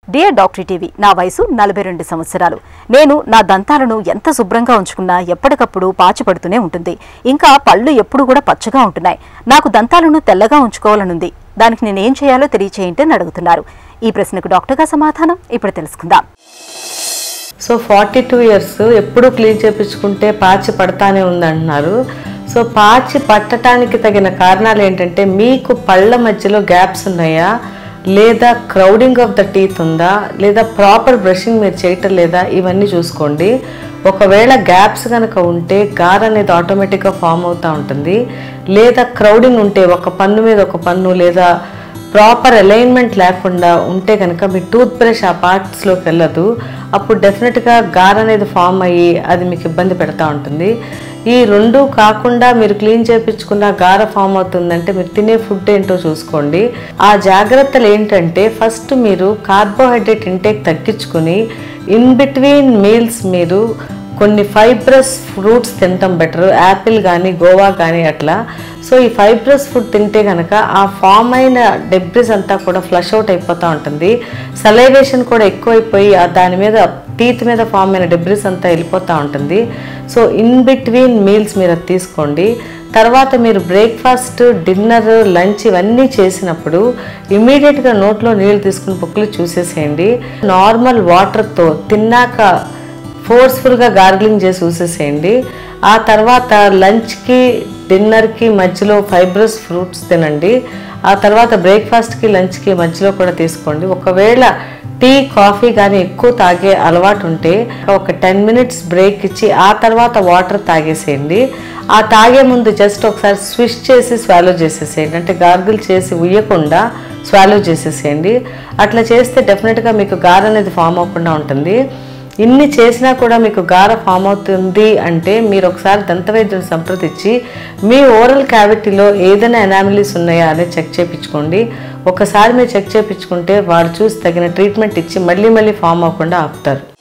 dear doctor TV నా వయసు నలభై రెండు సంవత్సరాలు నేను నా దంతాలను ఎంత శుభ్రంగా ఉంచుకున్నా ఎప్పటికప్పుడు పాచి పడుతూనే ఉంటుంది ఇంకా పళ్ళు ఎప్పుడు కూడా పచ్చగా ఉంటున్నాయి నాకు దంతాలను తెల్లగా ఉంచుకోవాలనుంది దానికి నేనేం చేయాలో తెలియచేయండి అని అడుగుతున్నారు ఈ ప్రశ్నకు డాక్టర్గా సమాధానం ఇప్పుడు తెలుసుకుందాం సో ఫార్టీ టూ ఇయర్స్ ఎప్పుడు క్లీన్ చేయించుకుంటే పాచి పడతానే ఉందంటున్నారు సో పాచి పట్టడానికి తగిన కారణాలు ఏంటంటే మీకు పళ్ళ మధ్యలో గ్యాప్స్ ఉన్నాయా లేదా క్రౌడింగ్ ఆఫ్ ద టీత్ ఉందా లేదా ప్రాపర్ బ్రషింగ్ మీరు చేయటం లేదా ఇవన్నీ చూసుకోండి ఒకవేళ గ్యాప్స్ కనుక ఉంటే గార్ అనేది ఆటోమేటిక్గా ఫామ్ అవుతూ ఉంటుంది లేదా క్రౌడింగ్ ఉంటే ఒక పన్ను మీద ఒక పన్ను లేదా ప్రాపర్ అలైన్మెంట్ లేకుండా ఉంటే కనుక మీ టూత్ బ్రష్ ఆ పార్ట్స్లోకి వెళ్ళదు అప్పుడు డెఫినెట్గా గార్ అనేది ఫామ్ అయ్యి అది మీకు ఇబ్బంది పెడతా ఉంటుంది ఈ రెండు కాకుండా మీరు క్లీన్ చేయించుకున్న గార ఫామ్ అవుతుందంటే మీరు తినే ఫుడ్ ఏంటో చూసుకోండి ఆ జాగ్రత్తలు ఏంటంటే ఫస్ట్ మీరు కార్బోహైడ్రేట్ ఇంటేక్ తగ్గించుకుని ఇన్ బిట్వీన్ మీల్స్ మీరు కొన్ని ఫైబ్రస్ ఫ్రూట్స్ తినటం బెటర్ యాపిల్ కానీ గోవా కానీ అట్లా సో ఈ ఫైబ్రస్ ఫుడ్ తింటే కనుక ఆ ఫామ్ అయిన డెబ్రిస్ అంతా కూడా ఫ్లష్ అవుట్ అయిపోతూ ఉంటుంది సలైవేషన్ కూడా ఎక్కువైపోయి ఆ దాని మీద టీత్ మీద ఫామ్ అయిన డెబ్రిస్ అంతా వెళ్ళిపోతూ ఉంటుంది సో ఇన్ బిట్వీన్ మీల్స్ మీరు అది తీసుకోండి తర్వాత మీరు బ్రేక్ఫాస్ట్ డిన్నర్ లంచ్ ఇవన్నీ చేసినప్పుడు ఇమీడియట్గా నోట్లో నీళ్ళు తీసుకుని పొక్కులు చూసేసేయండి నార్మల్ వాటర్తో తిన్నాక ఫోర్స్ఫుల్గా గార్గిలింగ్ చేసి ఊసేసేయండి ఆ తర్వాత లంచ్కి డిన్నర్కి మధ్యలో ఫైబ్రస్ ఫ్రూట్స్ తినండి ఆ తర్వాత బ్రేక్ఫాస్ట్కి లంచ్కి మధ్యలో కూడా తీసుకోండి ఒకవేళ టీ కాఫీ కానీ ఎక్కువ తాగే అలవాటు ఉంటే ఒక టెన్ మినిట్స్ బ్రేక్ ఇచ్చి ఆ తర్వాత వాటర్ తాగేసేయండి ఆ తాగే ముందు జస్ట్ ఒకసారి స్విష్ చేసి స్వాలో చేసేసేయండి అంటే గార్గిల్ చేసి ఉయ్యకుండా స్వాలో చేసేసేయండి అట్లా చేస్తే డెఫినెట్గా మీకు గార్ అనేది ఫామ్ అవ్వకుండా ఉంటుంది ఇన్ని చేసినా కూడా మీకు గార ఫామ్ అవుతుంది అంటే మీరు ఒకసారి దంతవైద్యుని సంప్రదించి మీ ఓరల్ క్యావిటీలో ఏదైనా ఎనామిలీస్ ఉన్నాయా అనేది చెక్ చేయించుకోండి ఒకసారి మీరు చెక్ చేయించుకుంటే వాడు చూసి తగిన ట్రీట్మెంట్ ఇచ్చి మళ్ళీ మళ్ళీ ఫామ్ అవ్వకుండా ఆపుతారు